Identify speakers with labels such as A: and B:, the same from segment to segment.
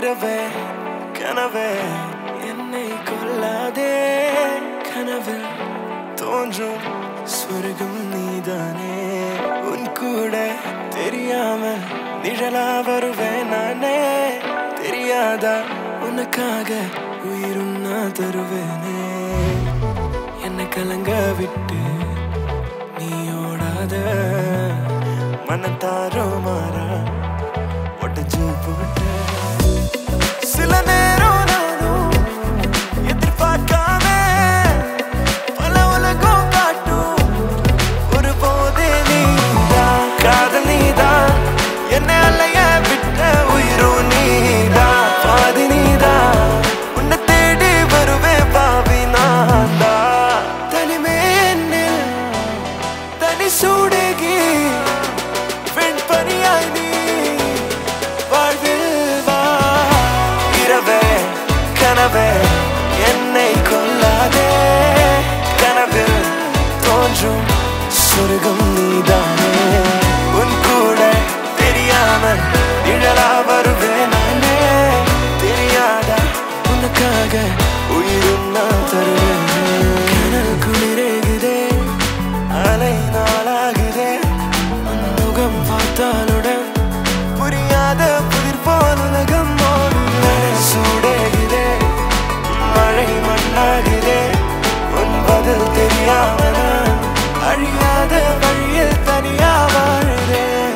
A: இரவே கனவே என்னை கொல்லாதே கனவில் தோன்றும் சொர்க்கம் நீதானே உன் கூட தெரியாமல் நிழலா வருவேன் நானே தெரியாதா உனக்காக உயிரும் நான் தருவேனே என்னை கலங்க விட்டு நீ ஓடாத மனத்தாரோ மாறா ஒட்டச்சு போட்ட சில நேரம் நானும் எதிர்பார்க்காம பல உலகம் காட்டும் ஒரு போதே நீதான் காதல் நீதான் என்னை அலைய விட்ட உயிரும் நீதான் பாதி நீதான் உன்னை தேடி வருவேன் பாவி நான்தா தனிமே என்னில் தனி சூடகி வெண்பனியாய் நீ வாழ்வில் வா இரவே கனவே என்னை கொல்லாதே கனவில் தோன்றும் சொர்க்கம் நீதானே உன் கூட தெரியாமல் நிழலா வருவேன் நானே தெரியாதா உனக்காக உயிரும் நான் தருவேன் கனல் குளிரேகுதே அலை நாளாகுதே உன் முகம் பார்த்தாலுடன் புரியாத புதிர் போல் உலகம் ஓடுதே சூடேகுதே மழை மண்ணாகுதே உன் பதில் தெரியாம நான் அழியாத வழியில் தனியா வாழுதேன்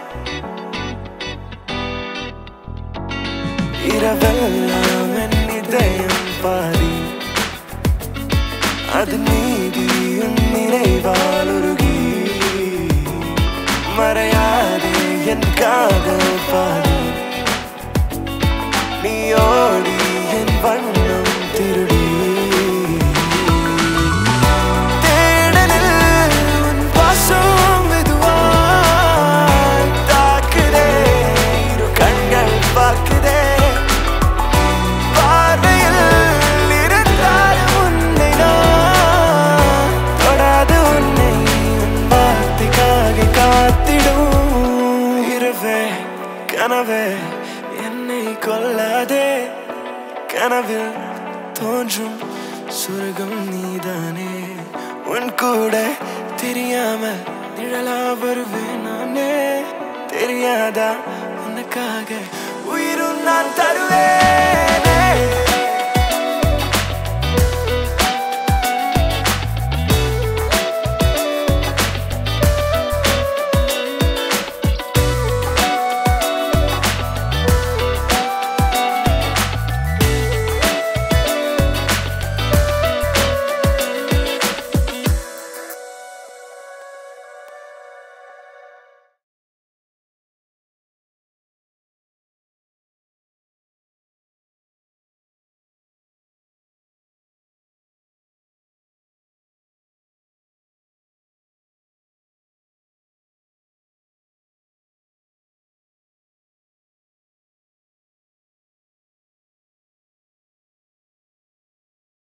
A: இரவெல்லாம் என் இதயம் பாதி அது நீதியும் நிறைவால் உருகி மறையாதே என் காதல் பாதி நீ ஓடி என் வண்ணம் திருடி தேடலில் உன் பாசம் மெதுவாய் தாக்குதே இரு கண்கள் பார்க்குதே பார்வையில் இருந்தாலும் உன்னை நான் தொடாது உன்னை உன் வார்த்தைக்காக காத்திடும் இரவே கனவே என்னை கொல்லாதே கனவில் தோன்றும் சொர்க்கம் நீதானே உன் கூட தெரியாம நிழலா வருவேன் நானே தெரியாதா உனக்காக உயிரும் நான் தருவேன்